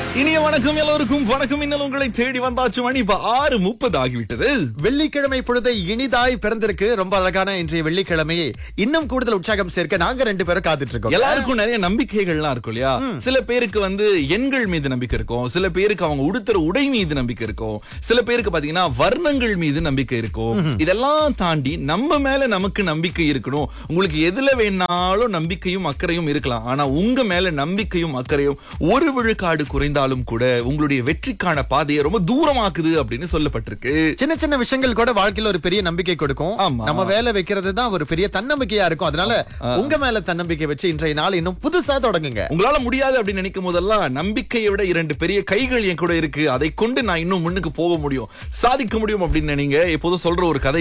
இனிய வணக்கம் எல்லோருக்கும் வணக்கம் இன்னல் உங்களை தேடி வந்தாச்சு மணி இப்ப ஆறு முப்பது ஆகிவிட்டது வெள்ளிக்கிழமை பொழுதை இனிதாய் பிறந்திருக்கு ரொம்ப அழகான இன்றைய வெள்ளிக்கிழமையை இன்னும் கூடுதல் உற்சாகம் சேர்க்க நாங்க ரெண்டு பேரும் காத்துட்டு இருக்கோம் எல்லாருக்கும் நிறைய நம்பிக்கைகள்லாம் இருக்கும் இல்லையா சில பேருக்கு வந்து எண்கள் மீது நம்பிக்கை இருக்கும் சில பேருக்கு அவங்க உடுத்துற உடை மீது நம்பிக்கை இருக்கும் சில பேருக்கு பாத்தீங்கன்னா வர்ணங்கள் மீது நம்பிக்கை இருக்கும் இதெல்லாம் தாண்டி நம்ம மேல நமக்கு நம்பிக்கை இருக்கணும் உங்களுக்கு எதுல வேணாலும் நம்பிக்கையும் அக்கறையும் இருக்கலாம் ஆனா உங்க மேல நம்பிக்கையும் அக்கறையும் ஒரு விழுக்காடு குறைந்தாலும் கூட உங்களுடைய வெற்றிக்கான பாதையை ரொம்ப தூரமாக்குது அப்படின்னு சொல்லப்பட்டிருக்கு சின்ன சின்ன விஷயங்கள் கூட வாழ்க்கையில ஒரு பெரிய நம்பிக்கை கொடுக்கும் ஆமா. நம்ம வேலை வைக்கிறது தான் ஒரு பெரிய தன்னம்பிக்கையா இருக்கும் அதனால உங்க மேல தன்னம்பிக்கை வச்சு இன்றைய நாள் இன்னும் புதுசா தொடங்குங்க உங்களால முடியாது அப்படின்னு நினைக்கும் போதெல்லாம் நம்பிக்கையை விட இரண்டு பெரிய கைகள் என் கூட இருக்கு அதை கொண்டு நான் இன்னும் முன்னுக்கு போக முடியும் சாதிக்க முடியும் அப்படின்னு நீங்க எப்போதும் சொல்ற ஒரு கதை